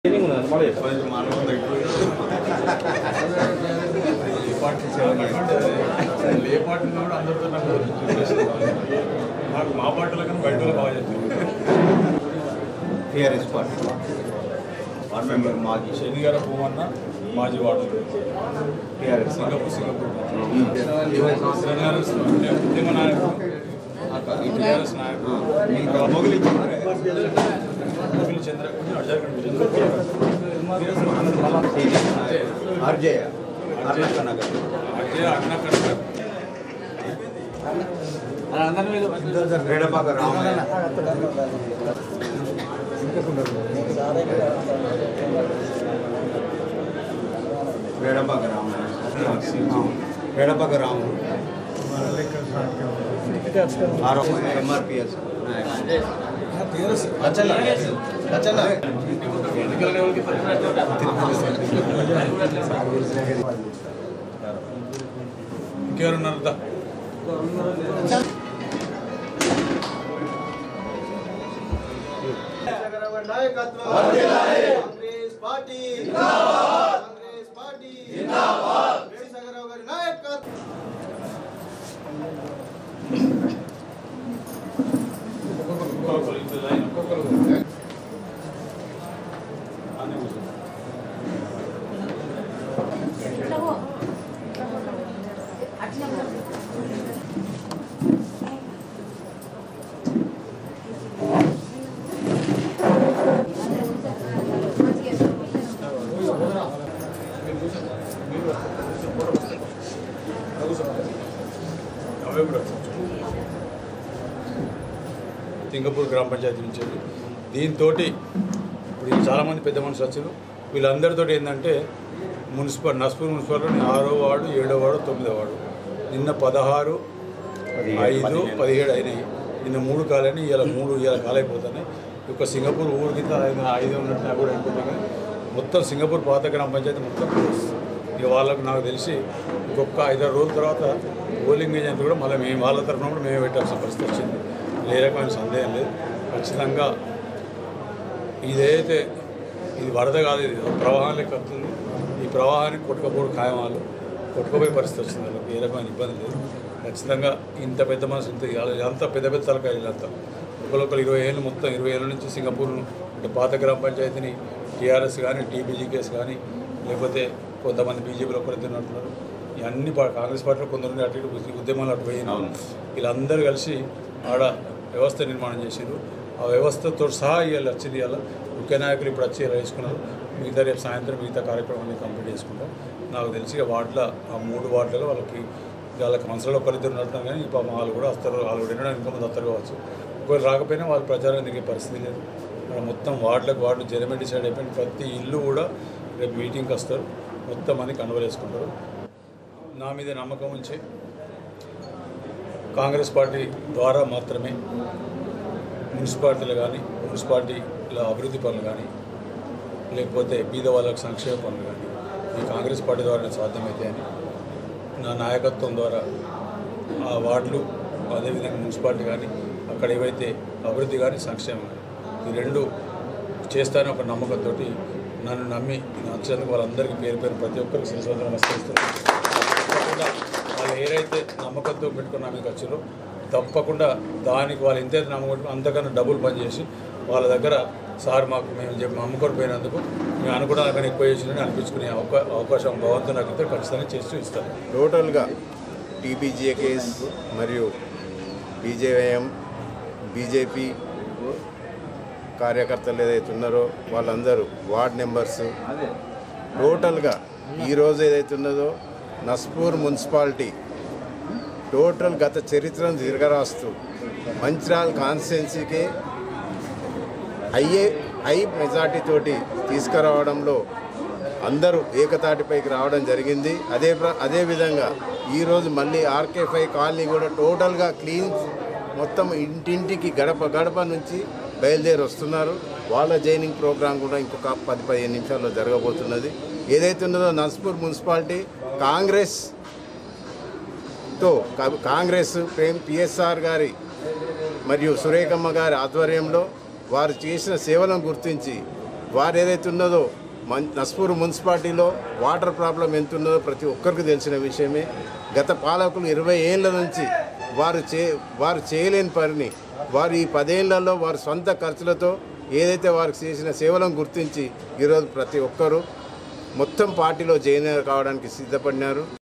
ఏ party చేయాలంటే ఏ పార్టీలో కూడా అందరితో నాకు నాకు మా పార్టీలో కానీ బయట వాళ్ళు బాగా చెప్తారు టీఆర్ఎస్ పార్టీ వార్డ్ మెంబర్ మాజీ శని గారు భూమన్న మాజీ ward TRS Singapore Singapore TRS ఉద్యమ నాయకుడు ఈ టీఆర్ఎస్ నాయకుడు మొగలి మొగిలి చంద్ర కొంచెం అర్జార్ ఆర్జే అర్జయ నగర్ అజయ్ అగ్నకర్ రేడపాక రామయ్య రేడపాక రామయ్య రేడపాక రాము ఆరోపణ ఎంఆర్పిఎస్ ఎన్నికల లెవెల్కి ఇంకెవరున్నారు దా. Congress party Congress party Venusagararao గారి నాయకత్వం ఒక్కొక్కరు ఇద్దరు లైన్ ఒక్కొక్కరు అన్నీ కూర్చో. అవే కూడా సింగపూర్ గ్రామ పంచాయతీ నుంచి దీంతో ఇప్పుడు ఈ చాలామంది పెద్ద మనుషులు వచ్చారు వీళ్ళందరితో ఏంటంటే మున్సిపల్ నస్పూర్ మున్సిపాలిటీ ఆరో వార్డు ఏడో వార్డు తొమ్మిదో వార్డు నిన్న పదహారు ఐదు పదిహేడు అయినాయి నిన్న మూడు కాలని ఇవాళ మూడు ఇవాళ కాలైపోతున్నాయి ఒక సింగపూర్ ఊరు కింద ఐదు ఐదు ఉన్నట్టు నాకు కూడా అనుకుంటున్నాను కానీ మొత్తం సింగపూర్ పాత గ్రామ పంచాయతీ మొత్తం close. ఇక వాళ్ళకు నాకు తెలిసి ఇంకొక ఐదారు రోజుల తర్వాత పోలింగ్ ఏజెంట్ కూడా మళ్ళీ మేము వాళ్ళ తరఫున కూడా మేమే పెట్టాల్సిన పరిస్థితి వచ్చింది ఏ రకమైన సందేహం లేదు ఖచ్చితంగా ఇదైతే ఇది వరద కాదు ఇది ఒక ప్రవాహం లెక్క వస్తుంది ఈ ప్రవాహానికి కొట్టుకపోడు ఖాయం వాళ్ళు కొట్టుకుపోయే పరిస్థితి వచ్చింది వాళ్ళకి ఏ రకమైన ఇబ్బంది లేదు ఖచ్చితంగా ఇంత పెద్ద మనసు ఇంత అంత పెద్ద పెద్ద తలకాయలు అంతా ఒకరొకరు ఇరవై ఏళ్ళు మొత్తం ఇరవై ఏళ్ళ నుంచి సింగపూర్ అంటే పాత గ్రామ పంచాయతీని టీఆర్ఎస్ కానీ టీబీజీకేఎస్ కానీ లేకపోతే కొంతమంది బీజేపీలో ఒకరు తిన్నట్టున్నారు ఈ అన్ని పా- కాంగ్రెస్ పార్టీలో కొందరు అటు ఇటు ఉద్యమాలు అటు పోయినారు వీళ్ళందరూ కలిసి ఆడ వ్యవస్థ నిర్మాణం చేసిండ్రు ఆ వ్యవస్థతో సహా ఇవాళ వచ్చింది ఇవాళ ముఖ్య నాయకులు ఇప్పుడు వచ్చి ఇలా వేసుకున్నారు మిగతా రేపు సాయంత్రం మిగతా కార్యక్రమాన్ని కంప్లీట్ చేసుకుంటాం నాకు తెలిసి ఇక వార్డుల ఆ మూడు వార్డులలో వాళ్ళకి వాళ్ళ కౌన్సిలర్ ఒకరిద్దరు ఉన్నట్టున్నారు కానీ పాప వాళ్ళు కూడా వస్తారు వాళ్ళు కూడా ఎన్నో ఇంకొంత వస్తారు కావచ్చు ఒకరు రాకపోయినా వాళ్ళు ప్రచారం దిగే పరిస్థితి లేదు మన మొత్తం వార్డులకు వార్డు జనమే డిసైడ్ అయిపోయింది ప్రతి ఇల్లు కూడా రేపు మీటింగ్కి వస్తారు మొత్తం మంది కండవలేసుకుంటారు నా మీద నమ్మకం ఉంచి కాంగ్రెస్ పార్టీ ద్వారా మాత్రమే మున్సిపాలిటీలు కానీ మున్సిపాలిటీల అభివృద్ధి పనులు కానీ లేకపోతే బీద వాళ్ళకు సంక్షేమ పనులు కానీ ఈ కాంగ్రెస్ పార్టీ ద్వారానే సాధ్యమైతే అని నా నాయకత్వం ద్వారా ఆ వార్డులు అదేవిధంగా మున్సిపాలిటీ కానీ అక్కడ ఏవైతే అభివృద్ధి కానీ సంక్షేమం కానీ ఈ రెండు చేస్తానని ఒక నమ్మకంతో నన్ను నమ్మి నచ్చినందుకు వాళ్ళందరికీ పేరు పేరు ప్రతి ఒక్కరికి శ్రీస్వంతం నమస్కరిస్తున్నాను తప్పకుండా వాళ్ళు ఏదైతే నమ్మకంతో పెట్టుకున్న మీకు వచ్చారో తప్పకుండా దానికి వాళ్ళు ఎంతైతే నమ్మకం అంతకన్నా డబ్బులు పనిచేసి వాళ్ళ దగ్గర సార్ మాకు మేము చెప్పి అమ్ముకొని పోయినందుకు మేము అనుకున్న దానికన్నా ఎక్కువ చేసిందని అనిపించుకునే అవకా అవకాశం భగవంతుని నాకు ఇద్దరు ఖచ్చితంగా చేస్తూ ఇస్తాను టోటల్గా టీబీజేకేఎస్ మరియు బీజేఎం బీజేపీ కార్యకర్తలు ఏదైతే ఉన్నారో వాళ్ళందరూ వార్డ్ మెంబర్స్ టోటల్గా ఈరోజు ఏదైతే ఉన్నదో నస్పూర్ మున్సిపాలిటీ టోటల్ గత చరిత్రను తిరగరాస్తూ మంచిర్యాల కాన్స్టిట్యున్సీకి అయ్యే హై మెజార్టీ తోటి తీసుకురావడంలో అందరూ ఏకతాటిపైకి రావడం జరిగింది అదే ప్ర- అదే విధంగా ఈరోజు మళ్ళీ ఆర్కే ఫైవ్ కాలనీ కూడా టోటల్గా క్లీన్ మొత్తం ఇంటింటికి గడప గడప నుంచి బయలుదేరి వస్తున్నారు వాళ్ళ జైనింగ్ ప్రోగ్రాం కూడా ఇంకొక పది పదిహేను నిమిషాల్లో జరగబోతున్నది ఏదైతే ఉన్నదో నస్పూర్ మున్సిపాలిటీ కాంగ్రెస్ తో కా- కాంగ్రెస్ ప్రేమ్ పిఎస్ఆర్ గారి మరియు సురేఖమ్మ గారి ఆధ్వర్యంలో వారు చేసిన సేవలను గుర్తించి వారు ఏదైతే ఉన్నదో మన్ నస్పూర్ మున్సిపాలిటీలో వాటర్ ప్రాబ్లం ఎంత ఉన్నదో ప్రతి ఒక్కరికి తెలిసిన విషయమే గత పాలకులు ఇరవై ఏళ్ళ నుంచి వారు చే వారు చేయలేని పనిని వారు ఈ పదేళ్లలో వారి సొంత ఖర్చులతో ఏదైతే వారికి చేసిన సేవలను గుర్తించి ఈరోజు ప్రతి ఒక్కరూ మొత్తం పార్టీలో జాయిన్ కావడానికి సిద్ధపడినారు